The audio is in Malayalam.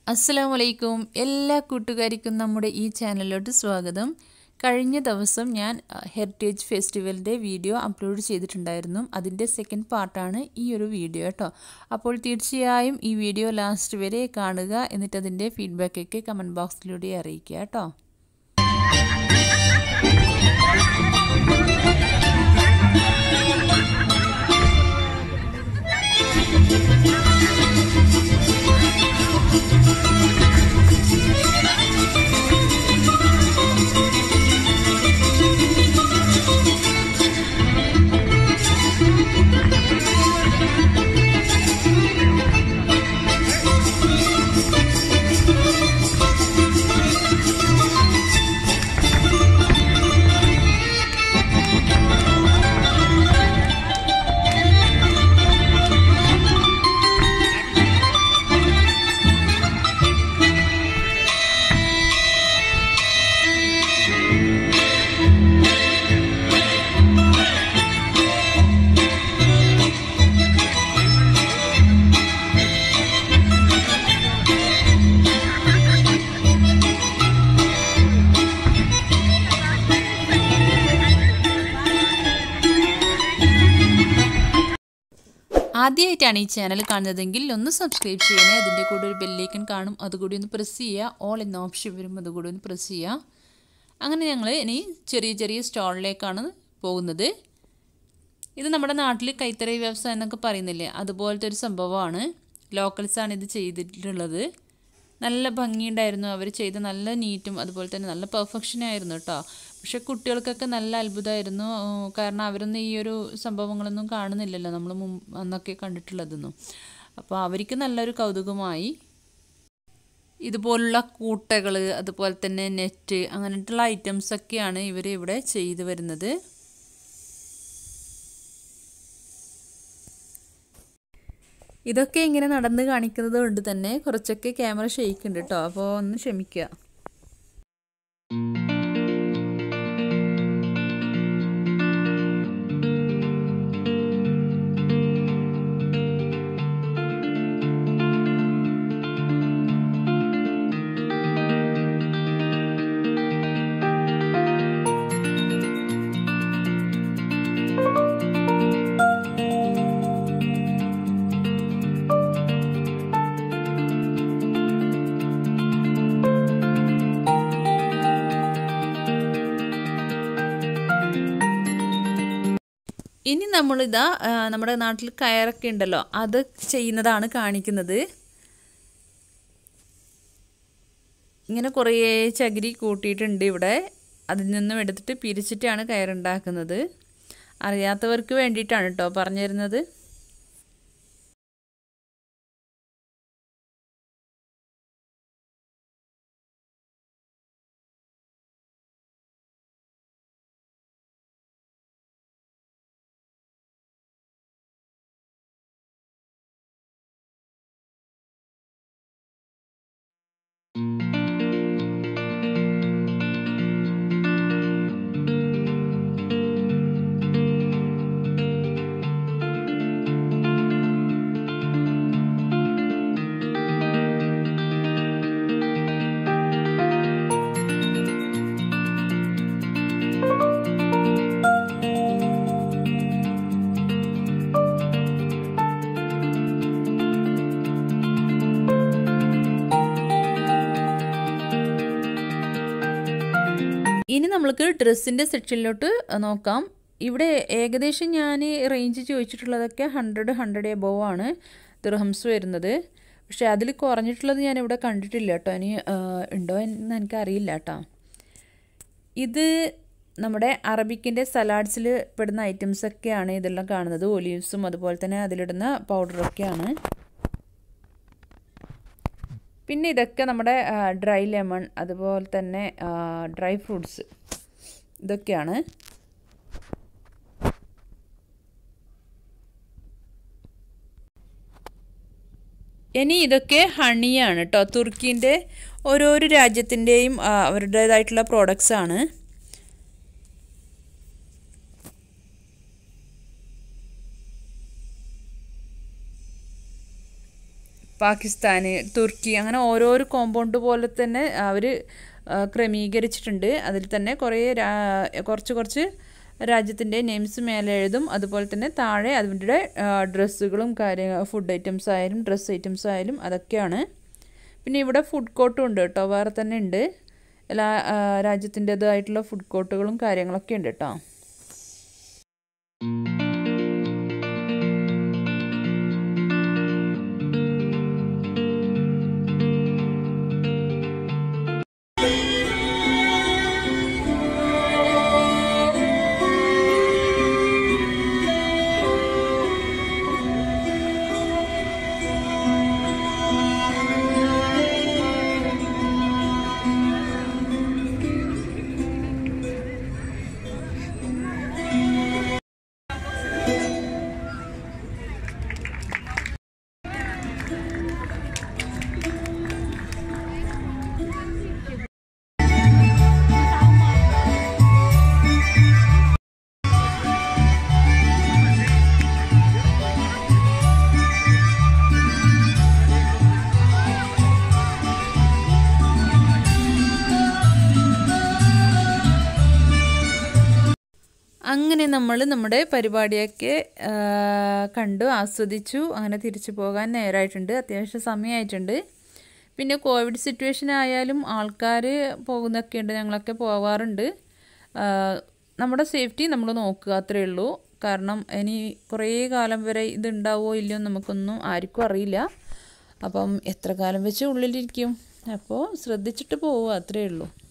അസ്സലാമു അലൈക്കും എല്ലാ കൂട്ടുകാർക്കും നമ്മുടെ ഈ ചാനലിലോട്ട് സ്വാഗതം കഴിഞ്ഞ ദിവസം ഞാൻ ഹെറിറ്റേജ് ഫെസ്റ്റിവലിൻ്റെ വീഡിയോ അപ്ലോഡ് ചെയ്തിട്ടുണ്ടായിരുന്നു അതിൻ്റെ സെക്കൻഡ് പാർട്ടാണ് ഈ ഒരു വീഡിയോ കേട്ടോ അപ്പോൾ തീർച്ചയായും ഈ വീഡിയോ ലാസ്റ്റ് വരെ കാണുക എന്നിട്ട് അതിൻ്റെ ഫീഡ്ബാക്കൊക്കെ കമൻറ്റ് ബോക്സിലൂടെ അറിയിക്കുക കേട്ടോ ആദ്യമായിട്ടാണ് ഈ ചാനൽ കാണുന്നതെങ്കിൽ ഒന്ന് സബ്സ്ക്രൈബ് ചെയ്യണേ അതിൻ്റെ കൂടെ ഒരു ബെല്ലൈക്കൺ കാണും അതുകൂടി ഒന്ന് പ്രസ് ചെയ്യുക ഓൾ എന്ന ഓപ്ഷൻ വരും അതുകൂടി ഒന്ന് പ്രസ് ചെയ്യുക അങ്ങനെ ഞങ്ങൾ ഇനി ചെറിയ ചെറിയ സ്റ്റോളിലേക്കാണ് പോകുന്നത് ഇത് നമ്മുടെ നാട്ടിൽ കൈത്തറി വ്യവസായം എന്നൊക്കെ പറയുന്നില്ലേ അതുപോലത്തെ ഒരു സംഭവമാണ് ലോക്കൽസാണ് ഇത് ചെയ്തിട്ടുള്ളത് നല്ല ഭംഗിയുണ്ടായിരുന്നു അവർ ചെയ്ത നല്ല നീറ്റും അതുപോലെ തന്നെ നല്ല പെർഫെക്ഷനായിരുന്നു കേട്ടോ പക്ഷെ കുട്ടികൾക്കൊക്കെ നല്ല അത്ഭുതമായിരുന്നു കാരണം അവരൊന്നും ഈ ഒരു സംഭവങ്ങളൊന്നും കാണുന്നില്ലല്ലോ നമ്മൾ മുമ്പ് അന്നൊക്കെ കണ്ടിട്ടുള്ളതൊന്നും അപ്പോൾ അവർക്ക് നല്ലൊരു കൗതുകമായി ഇതുപോലുള്ള കൂട്ടകൾ അതുപോലെ തന്നെ നെറ്റ് അങ്ങനെയുള്ള ഐറ്റംസൊക്കെയാണ് ഇവർ ഇവിടെ ചെയ്തു വരുന്നത് ഇതൊക്കെ ഇങ്ങനെ നടന്ന് കാണിക്കുന്നത് കൊണ്ട് തന്നെ കുറച്ചൊക്കെ ക്യാമറ ഷെയ്ക്കുണ്ട് കേട്ടോ അപ്പോൾ ഒന്ന് ക്ഷമിക്കുക ഇനി നമ്മളിതാ നമ്മുടെ നാട്ടിൽ കയറൊക്കെ ഉണ്ടല്ലോ അത് ചെയ്യുന്നതാണ് കാണിക്കുന്നത് ഇങ്ങനെ കുറേ ചകിരി കൂട്ടിയിട്ടുണ്ട് ഇവിടെ അതിൽ നിന്നും എടുത്തിട്ട് പിരിച്ചിട്ടാണ് കയറുണ്ടാക്കുന്നത് അറിയാത്തവർക്ക് വേണ്ടിയിട്ടാണ് കേട്ടോ പറഞ്ഞു തരുന്നത് ഇനി നമ്മൾക്ക് ഡ്രസ്സിൻ്റെ സെക്ഷനിലോട്ട് നോക്കാം ഇവിടെ ഏകദേശം ഞാൻ റേഞ്ച് ചോദിച്ചിട്ടുള്ളതൊക്കെ ഹൺഡ്രഡ് ഹൺഡ്രഡ് എബോവ് ആണ് ദിർഹംസ് വരുന്നത് പക്ഷേ അതിൽ കുറഞ്ഞിട്ടുള്ളത് ഞാൻ ഇവിടെ കണ്ടിട്ടില്ല കേട്ടോ ഇനി ഉണ്ടോ എന്ന് എനിക്കറിയില്ല കേട്ടോ ഇത് നമ്മുടെ അറബിക്കിൻ്റെ സലാഡ്സിൽ പെടുന്ന ഐറ്റംസൊക്കെയാണ് ഇതെല്ലാം കാണുന്നത് ഒലീവ്സും അതുപോലെ തന്നെ അതിലിടുന്ന പൗഡറൊക്കെയാണ് പിന്നെ ഇതൊക്കെ നമ്മുടെ ഡ്രൈ ലെമൺ അതുപോലെ തന്നെ ഡ്രൈ ഫ്രൂട്ട്സ് ഇതൊക്കെയാണ് ഇനി ഇതൊക്കെ ഹണിയാണ് കേട്ടോ തുർക്കീൻ്റെ ഓരോരോ രാജ്യത്തിൻ്റെയും അവരുടേതായിട്ടുള്ള പ്രോഡക്റ്റ്സ് ആണ് പാകിസ്ഥാൻ തുർക്കി അങ്ങനെ ഓരോരോ കോമ്പൗണ്ട് പോലെ തന്നെ അവർ ക്രമീകരിച്ചിട്ടുണ്ട് അതിൽ തന്നെ കുറേ രാ- കുറച്ച് കുറച്ച് രാജ്യത്തിൻ്റെ നെയിംസ് മേലെ എഴുതും അതുപോലെ തന്നെ താഴെ അതിൻ്റെ ഡ്രസ്സുകളും കാര്യങ്ങൾ ഫുഡ് ഐറ്റംസ് ആയാലും ഡ്രസ്സ് ഐറ്റംസ് ആയാലും അതൊക്കെയാണ് പിന്നെ ഇവിടെ ഫുഡ് കോർട്ടും ഉണ്ട് കേട്ടോ വേറെ തന്നെ ഉണ്ട് എല്ലാ ആ, രാജ്യത്തിൻ്റേതായിട്ടുള്ള ഫുഡ് കോർട്ടുകളും കാര്യങ്ങളൊക്കെ ഉണ്ട് കേട്ടോ അങ്ങനെ നമ്മൾ നമ്മുടെ പരിപാടിയൊക്കെ ആ, കണ്ടു ആസ്വദിച്ചു അങ്ങനെ തിരിച്ചു പോകാൻ നേരമായിട്ടുണ്ട് അത്യാവശ്യം സമയമായിട്ടുണ്ട് പിന്നെ കോവിഡ് സിറ്റുവേഷൻ ആയാലും ആൾക്കാർ പോകുന്നൊക്കെ ഉണ്ട് ഞങ്ങളൊക്കെ പോവാറുണ്ട് ആ, നമ്മുടെ സേഫ്റ്റി നമ്മൾ നോക്കുക അത്രയേ ഉള്ളൂ കാരണം ഇനി കുറേ കാലം വരെ ഇത് ഉണ്ടാവുമോ ഇല്ലയോ എന്ന് നമുക്കൊന്നും ആർക്കും അറിയില്ല അപ്പം എത്ര കാലം വെച്ച് ഉള്ളിലിരിക്കും അപ്പോൾ ശ്രദ്ധിച്ചിട്ട് പോവുക അത്രയേ ഉള്ളൂ